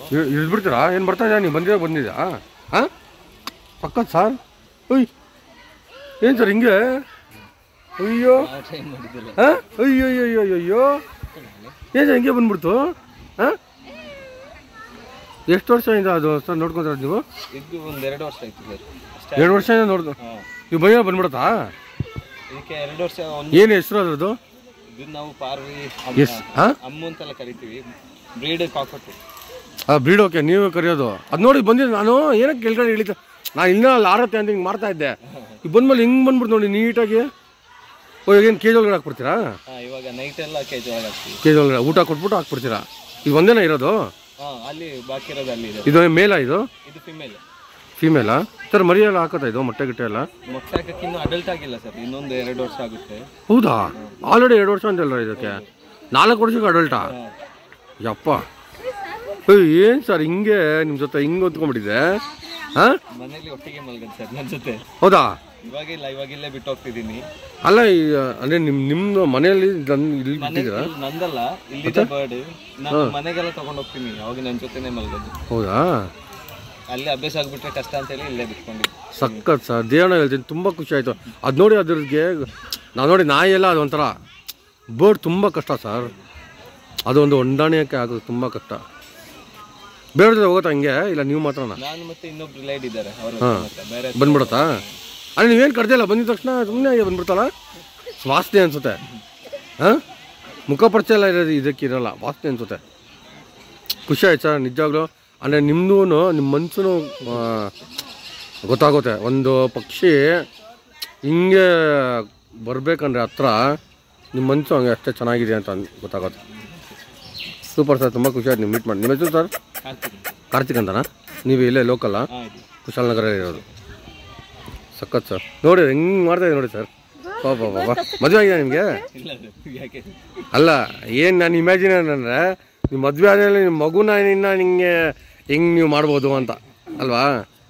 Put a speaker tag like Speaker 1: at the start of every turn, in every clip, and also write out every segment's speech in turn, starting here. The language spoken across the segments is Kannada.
Speaker 1: ಇಳಿದ್ಬಿಡ್ತೀರಾ ಏನು ಬರ್ತಾ ಇದೆಯಾ ನೀವು ಬಂದಿರೋ ಬಂದಿದ್ಯಾ ಹಾಂ ಸಕ್ಕತ್ ಸರ್ ಉಯ್ ಏನು ಸರ್ ಹಿಂಗೆ ಅಯ್ಯೋ
Speaker 2: ಟ್ರೈ ಮಾಡಿದ್ದಿಲ್ಲ
Speaker 1: ಹಾಂ ಅಯ್ಯೋ ಅಯ್ಯೋ ಅಯ್ಯೋ ಅಯ್ಯೋ ಅಯ್ಯೋ ಏನು ಸರ್ ಹಿಂಗೆ ಬಂದ್ಬಿಡ್ತು ಹಾಂ ಎಷ್ಟು ವರ್ಷದಿಂದ ಅದು ಸರ್ ನೋಡ್ಕೊಂತಾರೆ ನೀವು
Speaker 2: ಇದು ಒಂದು ಎರಡು ವರ್ಷ ಆಯ್ತು ಸರ್
Speaker 1: ಎರಡು ವರ್ಷದಿಂದ ನೋಡ್ದು
Speaker 2: ಹಾಂ
Speaker 1: ನೀವು ಬೈಯ ಬಂದ್ಬಿಡತ್ತಾ
Speaker 2: ಇದಕ್ಕೆ ಎರಡು ವರ್ಷ ಒಂದು
Speaker 1: ಏನು ಹೆಸರು ಅದ್ರದ್ದು
Speaker 2: ಇದು ನಾವು ಪಾರ್ವಿ
Speaker 1: ಎಸ್ ಹಾಂ
Speaker 2: ಅಮ್ಮು ಅಂತೆಲ್ಲ ಕರಿತೀವಿ ಬ್ರೀಡ್ ಕಾಕೊಟ್ಟು
Speaker 1: ಆ ಬ್ರೀಡ್ ಓಕೆ ನೀವು ಕರೆಯೋದು ಅದು ನೋಡಿ ಬಂದಿದ್ದು ನಾನು ಏನಕ್ಕೆ ಕೆಳಗಡೆ ಇಳಿತ ನಾನು ಇನ್ನೂ ಅಲ್ಲಿ ಆರತ್ತೆ ಅಂತ ಹಿಂಗೆ ಮಾಡ್ತಾ ಇದ್ದೆ ಈಗ ಬಂದ್ಮೇಲೆ ಹಿಂಗೆ ಬಂದ್ಬಿಡ್ತು ನೋಡಿ ನೀಟಾಗಿ ಓ ಏನು ಕೆ ಜಿ ಒಳಗಡೆ ಹಾಕ್ಬಿಡ್ತೀರಾ
Speaker 2: ಹಾಂ ಇವಾಗ ನೈಟ್ ಎಲ್ಲ ಕೆ ಜಿ ಒಳಗೆ ಹಾಕ್ತೀವಿ
Speaker 1: ಕೆ ಜಿ ಒಳಗಡೆ ಊಟ ಕೊಟ್ಬಿಟ್ಟು ಹಾಕ್ಬಿಡ್ತೀರಾ ಇದು ಒಂದೇನ ಇರೋದು
Speaker 2: ಹಾಂ ಅಲ್ಲಿ ಬಾಕಿ ಇರೋದು ಅಲ್ಲಿ ಇದೆ
Speaker 1: ಇದು ಮೇಲಾ ಇದು
Speaker 2: ಇದು ಫಿಮೇಲ್
Speaker 1: ಫೀಮೇಲಾ ಸರ್ ಮರಿ ಎಲ್ಲ ಹಾಕೋತಾ ಇದು ಮೊಟ್ಟೆ ಗಿಟ್ಟೆ ಎಲ್ಲ
Speaker 2: ಮೊಟ್ಟೆ ಹಾಕಕ್ಕೆ ಇನ್ನೂ ಅಡಲ್ಟ್ ಆಗಿಲ್ಲ ಸರ್ ಇನ್ನೊಂದು ಎರಡು ವರ್ಷ ಆಗುತ್ತೆ
Speaker 1: ಹೌದಾ ಆಲ್ರೆಡಿ ಎರಡು ವರ್ಷ ಅಂತಲ್ಲ ಇದಕ್ಕೆ ನಾಲ್ಕು ವರ್ಷಕ್ಕೆ ಅಡಲ್ಟಾ
Speaker 2: ಹಾಂ
Speaker 1: ಯಪ್ಪ ಏನು ಸರ್ ಹಿಂಗೆ ನಿಮ್ಮ ಜೊತೆ ಹಿಂಗೆ ಹೊತ್ಕೊಂಡ್ಬಿಟ್ಟಿದೆ ಹಾಂ
Speaker 2: ಮನೇಲಿ ಒಟ್ಟಿಗೆ ಮಲ್ಗದ್ ಸರ್ ನನ್ನ ಜೊತೆ
Speaker 1: ಹೌದಾ
Speaker 2: ಇವಾಗಿಲ್ಲ ಇವಾಗಿಲ್ಲೇ ಬಿಟ್ಟು ಹೋಗ್ತಿದ್ದೀನಿ
Speaker 1: ಅಲ್ಲ ಈ ಅಂದರೆ ನಿಮ್ಮ ನಿಮ್ಮ ಮನೆಯಲ್ಲಿ ಇದನ್ನ ಇಲ್ಲಿ
Speaker 2: ಮನೆ
Speaker 1: ಬಿಟ್ಟಿದ್ದೀರಾ
Speaker 2: ಇಲ್ಲಿ ನಂದಲ್ಲ ಇಲ್ಲಿದೆ ಬರ್ಡ್ ನಾನು ಮನೆಗೆಲ್ಲ ತಗೊಂಡು ಹೋಗ್ತೀನಿ ಅವಾಗ ನನ್ನ ಜೊತೆನೇ ಮಲ್ಗೋದು
Speaker 1: ಹೌದಾ
Speaker 2: ಅಲ್ಲಿ ಅಭ್ಯಾಸ ಆಗ್ಬಿಟ್ರೆ ಕಷ್ಟ ಅಂತೇಳಿ ಇಲ್ಲೇ ಬಿಟ್ಕೊಂಡಿದ್ದೆ
Speaker 1: ಸಖತ್ ಸರ್ ದೇವಣ್ಣ ಹೇಳ್ತೀನಿ ತುಂಬ ಖುಷಿ ಆಯಿತು ಅದು ನೋಡಿ ಅದ್ರಿಗೆ ನಾವು ನೋಡಿ ನಾಯಿ ಎಲ್ಲ ಅದು ಒಂಥರ ಬರ್ಡ್ ತುಂಬ ಕಷ್ಟ ಸರ್ ಅದೊಂದು ಹೊಂದಾಣಿಕೆ ಆಗೋದು ತುಂಬ ಕಷ್ಟ ಬೇರೆ ಜೊತೆ ಹೋಗುತ್ತಾ ಹಂಗೆ ಇಲ್ಲ ನೀವು ಮಾತ್ರನಾ
Speaker 2: ನಾನು ಮತ್ತೆ ಇನ್ನೊಬ್ರು ಲೈಡ್ ಇದ್ದಾರೆ ಅವರು ಬೇರೆ
Speaker 1: ಬಂದ್ಬಿಡುತ್ತಾ ಅಲ್ಲಿ ನೀವೇನು ಕಡ್ದಿಲ್ಲ ಬಂದಿದ ತಕ್ಷಣ ಸುಮ್ಮನೆ ಬಂದ್ಬಿಡ್ತಾಳ ವಾಸನೆ ಅನ್ಸುತ್ತೆ ಹಾಂ ಮುಖಪರಿಚಯ ಎಲ್ಲ ಇರೋದು ಇದಕ್ಕೆ ಇರಲ್ಲ ವಾಸನೆ ಅನ್ಸುತ್ತೆ ಖುಷಿ ಆಯ್ತು ಸರ್ ನಿಜವಾಗ್ಲೂ ಅಂದರೆ ನಿಮ್ಮದೂ ನಿಮ್ಮ ಮನ್ಸೂ ಗೊತ್ತಾಗುತ್ತೆ ಒಂದು ಪಕ್ಷಿ ಹಿಂಗೆ ಬರಬೇಕಂದ್ರೆ ಹತ್ರ ನಿಮ್ಮ ಮನಸ್ಸು ಹಂಗೆ ಅಷ್ಟೇ ಚೆನ್ನಾಗಿದೆ ಅಂತ ಅನ್- ಗೊತ್ತಾಗುತ್ತೆ ಸೂಪರ್ ಸರ್ ತುಂಬ ಖುಷಿ ಆಯ್ತು ನೀವು ಮೀಟ್ ಮಾಡಿ ನಿಮ್ಮ ಹೆಸರು ಸರ್
Speaker 2: ಹಾಕ್ತೀನಿ
Speaker 1: ಕಾರ್ತಿಕ್ ಅಂತನಾ ನೀವು ಇಲ್ಲೇ ಲೋಕಲ್ಲ
Speaker 2: ಹಾಂ ಇದು
Speaker 1: ಕುಶಾಲನಗರ ಇರೋದು ಸಖತ್ ಸರ್ ನೋಡಿ ಹೆಂಗೆ ಮಾಡ್ತಾ ಇದೆ ನೋಡಿ ಸರ್ ಬಾಬಾ ಬಾಬಾ ಮದುವೆ ಆಗಿದೆ ನಿಮಗೆ
Speaker 2: ಇಲ್ಲ ಸರ್ ಯಾಕೆ
Speaker 1: ಅಲ್ಲ ಏನು ನಾನು ಇಮ್ಯಾಜಿನ್ ಅಂದರೆ ನಿಮ್ಮ ಮದುವೆ ಆದಮೇಲೆ ನಿಮ್ಮ ಮಗುನ ನಿನ್ನ ನಿಮಗೆ ಹೆಂಗೆ ನೀವು ಮಾಡ್ಬೋದು ಅಂತ ಅಲ್ವಾ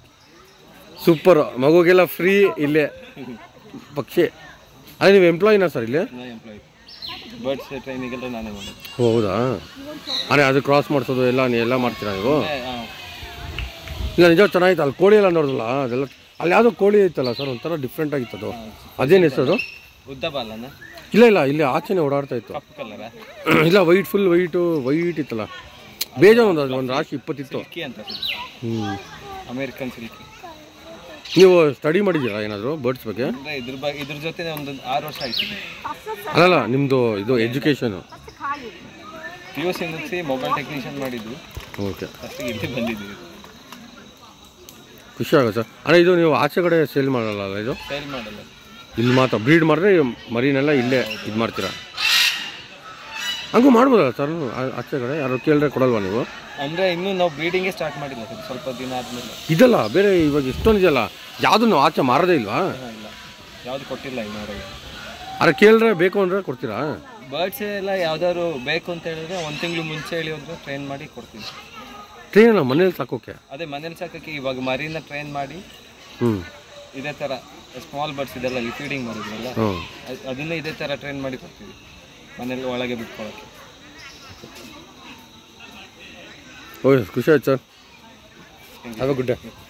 Speaker 1: ಸೂಪರು ಮಗುಗೆಲ್ಲ ಫ್ರೀ ಇಲ್ಲೇ ಪಕ್ಷಿ ಅದೇ ನೀವು ಎಂಪ್ಲಾಯಿನಾ ಸರ್ ಇಲ್ಲಿ
Speaker 2: ನಾನು ಎಂಪ್ಲಾಯ್ ಬರ್ಡ್ಸ್ ಟ್ರೈನಿಗೆಲ್ಲ ನಾನೇ ಮಾಡೋದು
Speaker 1: ಓ, ಹೌದಾ ಅದೇ ಅದು ಕ್ರಾಸ್ ಮಾಡಿಸೋದು ಎಲ್ಲ ನೀವು ಎಲ್ಲ ಮಾಡ್ತೀರಾ ನೀವು
Speaker 2: ಹಾಂ
Speaker 1: ಇಲ್ಲ ನಿಜ ಚೆನ್ನಾಗಿತ್ತು ಅಲ್ಲಿ ಕೋಳಿ ಎಲ್ಲ ನೋಡಿದ್ರಲ್ಲ ಅದೆಲ್ಲ ಅಲ್ಲಿ ಯಾವುದೋ ಕೋಳಿ ಐತಲ್ಲ ಸರ್ ಒಂಥರ ಡಿಫ್ರೆಂಟ್ ಆಗಿತ್ತು ಅದು ಅದೇನು ಹೆಸರು
Speaker 2: ಉದ್ದ ಬಾಲನ
Speaker 1: ಇಲ್ಲ ಇಲ್ಲ ಇಲ್ಲಿ ಆಚೆನೆ ಓಡಾಡ್ತಾ ಇತ್ತು
Speaker 2: ಕಪ್ಪು ಕಲರ
Speaker 1: ಇಲ್ಲ ವೈಟ್ ಫುಲ್ ವೈಟು ವೈಟ್ ಇತ್ತಲ್ಲ ಬೇಜಾರು ಒಂದು ಅದು ಒಂದು ರಾಶಿ ಇಪ್ಪತ್ತಿತ್ತು
Speaker 2: ಸಿಲ್ಕಿ ಅಂತ ಸರ್
Speaker 1: ಹ್ಞೂ
Speaker 2: ಅಮೇರಿಕನ್ ಸಿಲ್ಕಿ
Speaker 1: ನೀವು ಸ್ಟಡಿ ಮಾಡಿದ್ದೀರಾ ಏನಾದರೂ ಬರ್ಡ್ಸ್ ಬಗ್ಗೆ
Speaker 2: ಅಂದರೆ ಇದ್ರ ಬಗ್ಗೆ ಇದ್ರ ಜೊತೆ ಒಂದು ಆರು ವರ್ಷ ಆಯ್ತು
Speaker 1: ಅಲ್ಲಲ್ಲ ನಿಮ್ಮದು ಇದು ಎಜುಕೇಷನು
Speaker 2: ಪಿ ಯು ಸಿ ಮುಗಿಸಿ ಮೊಬೈಲ್ ಟೆಕ್ನಿಷಿಯನ್ ಮಾಡಿದ್ದು
Speaker 1: ಓಕೆ
Speaker 2: ಫಸ್ಟಿಗೆ ಇಲ್ಲಿ ಬಂದಿದ್ದೀವಿ
Speaker 1: ಖುಷಿ ಆಗುತ್ತೆ ಸರ್ ಅಂದರೆ ಇದು ನೀವು ಆಚೆ ಕಡೆ ಸೇಲ್ ಮಾಡಲ್ಲ ಅಲ್ಲ ಇದು
Speaker 2: ಸೇಲ್ ಮಾಡಲ್ಲ
Speaker 1: ಇಲ್ಲಿ ಮಾತ್ರ ಬ್ರೀಡ್ ಮಾಡಿದ್ರೆ ಮರಿನೆಲ್ಲ ಇಲ್ಲೇ ಇದು ಮಾಡ್ತೀರಾ ಹಂಗೂ ಮಾಡ್ಬೋದಲ್ಲ ಸರ್ ಆ- ಆಚೆ ಕಡೆ ಯಾರು ಕೇಳಿದ್ರೆ ಕೊಡಲ್ವಾ ನೀವು
Speaker 2: ಅಂದರೆ ಇನ್ನೂ ನಾವು ಬ್ರೀಡಿಂಗೇ ಸ್ಟಾರ್ಟ್ ಮಾಡಿಲ್ಲ ಸರ್ ಸ್ವಲ್ಪ ದಿನ ಆದಮೇಲೆ
Speaker 1: ಇದಲ್ಲ ಬೇರೆ ಇವಾಗ ಇಷ್ಟೊಂದು ಇದೆಯಲ್ಲ ಯಾವುದನ್ನು ಆಚೆ ಮಾರದೇ ಇಲ್ವಾ
Speaker 2: ಇಲ್ಲ ಯಾವುದು ಕೊಟ್ಟಿಲ್ಲ ಇನ್ನೂರಿಗೆ
Speaker 1: ಅರೆ ಕೇಳಿದ್ರೆ ಬೇಕು ಅಂದರೆ ಕೊಡ್ತೀರಾ
Speaker 2: ಬರ್ಡ್ಸ್ ಎಲ್ಲ ಯಾವ್ದಾದ್ರು ಬೇಕು ಅಂತ ಹೇಳಿದ್ರೆ ಒಂದು ತಿಂಗಳು ಮುಂಚೆ ಹೇಳಿ ಹೋದ್ರೆ ಟ್ರೈನ್ ಮಾಡಿ ಕೊಡ್ತೀವಿ
Speaker 1: ಟ್ರೈನ್ ಮನೇಲಿ ಸಾಕೋಕೆ
Speaker 2: ಅದೇ ಮನೇಲಿ ಸಾಕಕ್ಕೆ ಇವಾಗ ಮರಿನ ಟ್ರೈನ್ ಮಾಡಿ
Speaker 1: ಹ್ಞೂ
Speaker 2: ಇದೇ ಥರ ಸ್ಮಾಲ್ ಬರ್ಡ್ಸ್ ಇದೆಲ್ಲ ಇಲ್ಲಿ ಫೀಡಿಂಗ್ ಮಾಡಿದ್ರಲ್ಲ
Speaker 1: ಹ್ಞೂ
Speaker 2: ಅದ್- ಅದನ್ನೇ ಇದೇ ಥರ ಟ್ರೈನ್ ಮಾಡಿ ಕೊಡ್ತೀವಿ ಮನೇಲಿ ಒಳಗೆ ಬಿಟ್ಕೊಳಕ್ಕೆ
Speaker 1: ಓಕೆ ಖುಷಿ ಆಯ್ತು sir have a good day